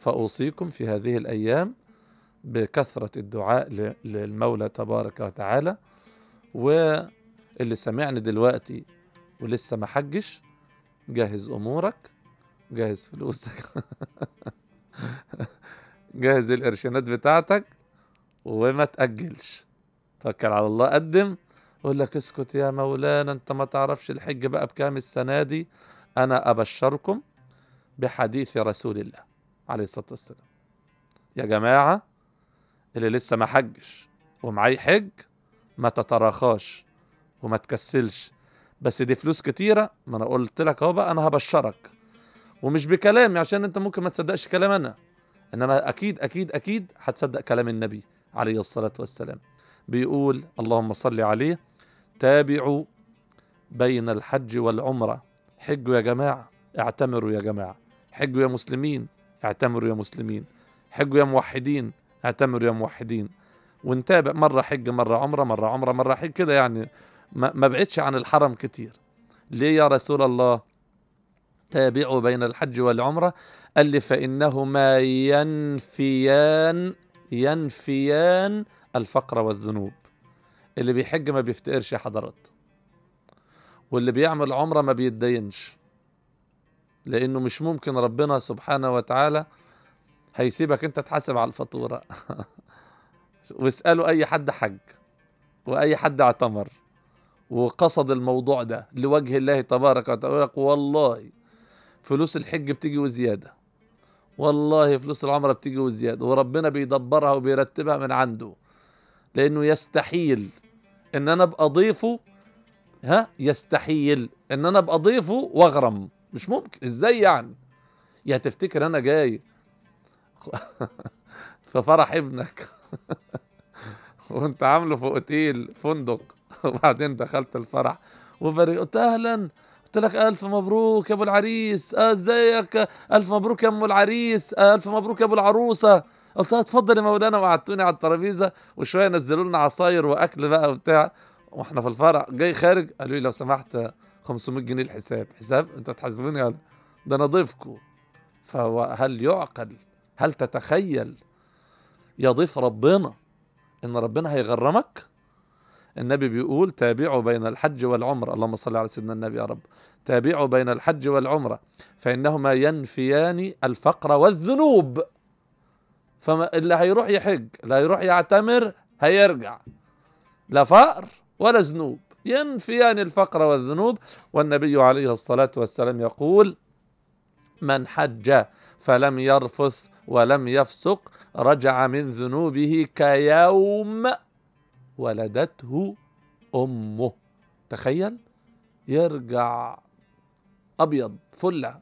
فأوصيكم في هذه الأيام بكثرة الدعاء ل- للمولى تبارك وتعالى واللي سمعني دلوقتي ولسه ما حجش جهز أمورك جهز فلوسك جهز القرشينات بتاعتك وما تأجلش توكل على الله قدم يقول لك اسكت يا مولانا انت ما تعرفش الحج بقى بكام السنة دي انا ابشركم بحديث رسول الله عليه الصلاة والسلام يا جماعة اللي لسه ما حجش ومعاه حج ما تتراخاش وما تكسلش بس دي فلوس كتيرة ما انا قلت لك اهو بقى انا هبشرك ومش بكلامي عشان انت ممكن ما تصدقش كلام انا انما اكيد اكيد اكيد هتصدق كلام النبي عليه الصلاة والسلام بيقول اللهم صل عليه تابعوا بين الحج والعمرة حجوا يا جماعة اعتمروا يا جماعة حجوا يا مسلمين اعتمروا يا مسلمين حجوا يا موحدين اعتمروا يا موحدين ونتابع مرة حج مرة عمرة مرة عمرة مرة حج كده يعني ما ما بعدش عن الحرم كتير ليه يا رسول الله تابعوا بين الحج والعمرة قال لي فإنهما ينفيان ينفيان الفقر والذنوب اللي بيحج ما بيفتقرش يا حضرات واللي بيعمل عمرة ما بيتدينش لأنه مش ممكن ربنا سبحانه وتعالى هيسيبك انت تحاسب على الفاتورة واسألوا أي حد حج وأي حد اعتمر وقصد الموضوع ده لوجه الله تبارك وتعالى يقول لك والله فلوس الحج بتيجي وزيادة والله فلوس العمرة بتيجي وزيادة وربنا بيدبرها وبيرتبها من عنده لأنه يستحيل إن أنا أبقى ضيفه ها يستحيل إن أنا أبقى ضيفه وأغرم مش ممكن إزاي يعني يا تفتكر أنا جاي في فرح ابنك وانت عامله في اوتيل فندق وبعدين دخلت الفرح وبري قلت اهلا قلت لك الف مبروك يا ابو العريس آه، ازيك الف مبروك يا ام العريس آه، الف مبروك يا ابو العروسه قلت لها اتفضل يا مولانا وقعدتوني على الترابيزه وشويه نزلوا لنا عصاير واكل بقى وبتاع واحنا في الفرح جاي خارج قالوا لي لو سمحت 500 جنيه الحساب حساب انتوا تحاسبوني ولا ده انا ضيفكم فهو هل يعقل هل تتخيل يا ضيف ربنا ان ربنا هيغرمك النبي بيقول تابعوا بين الحج والعمرة اللهم صل على سيدنا النبي يا رب تابعوا بين الحج والعمرة فإنهما ينفيان الفقر والذنوب فما اللي هيروح يحج اللي هيروح يعتمر هيرجع لا فقر ولا ذنوب ينفيان الفقر والذنوب والنبي عليه الصلاة والسلام يقول من حج فلم يرفث ولم يفسق رجع من ذنوبه كيوم ولدته امه تخيل يرجع ابيض فله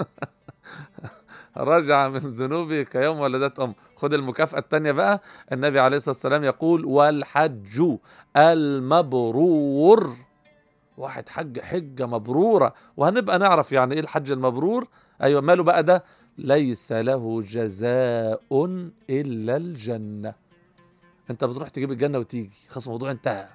رجع من ذنوبه كيوم ولدته امه خد المكافاه الثانيه بقى النبي عليه الصلاه والسلام يقول والحج المبرور واحد حج حجه مبروره وهنبقى نعرف يعني ايه الحج المبرور ايوه ماله بقى ده ليس له جزاء الا الجنه انت بتروح تجيب الجنه وتيجي خلاص الموضوع انتهى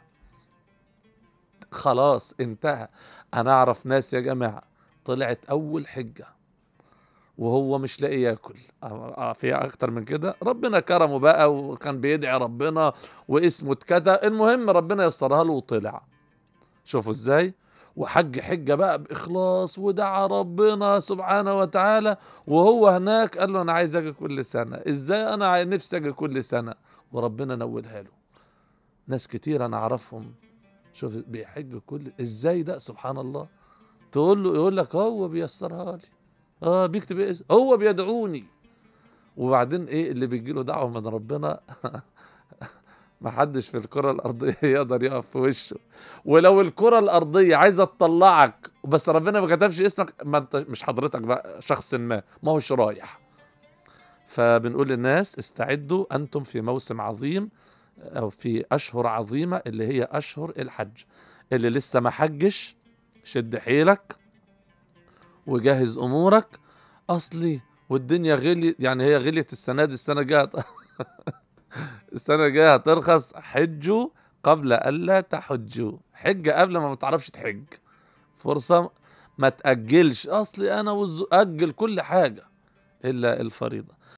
خلاص انتهى انا اعرف ناس يا جماعه طلعت اول حجه وهو مش لاقي ياكل آه، آه، في اكتر من كده ربنا كرمه بقى وكان بيدعي ربنا واسمه اتكتب المهم ربنا يسرها له وطلع شوفوا ازاي وحج حجه بقى باخلاص ودعا ربنا سبحانه وتعالى وهو هناك قال له انا عايز اجي كل سنه ازاي انا عاي- نفسي اجي كل سنه وربنا نولها له ناس كتير انا اعرفهم شوف بيحج كل ازاي ده سبحان الله تقول له يقول لك هو بيسرها لي اه بيكتب اسم هو بيدعوني وبعدين ايه اللي بيجي له دعوه من ربنا ما حدش في الكرة الأرضية يقدر يقف في وشه ولو الكرة الأرضية عايزة تطلعك بس ربنا ما كتبش اسمك ما انت مش حضرتك بقى شخص ما ما هوش رايح فبنقول للناس استعدوا أنتم في موسم عظيم أو في أشهر عظيمة اللي هي أشهر الحج اللي لسه ما حجش شد حيلك وجهز أمورك أصلي والدنيا غلي يعني هي غليت السنة دي السنة الجاية السنة الجاية هترخص حجوا قبل ألا تحجوا حج قبل ما ما تعرفش تحج فرصة ما تأجلش أصلي أنا وز... أجل كل حاجة إلا الفريضة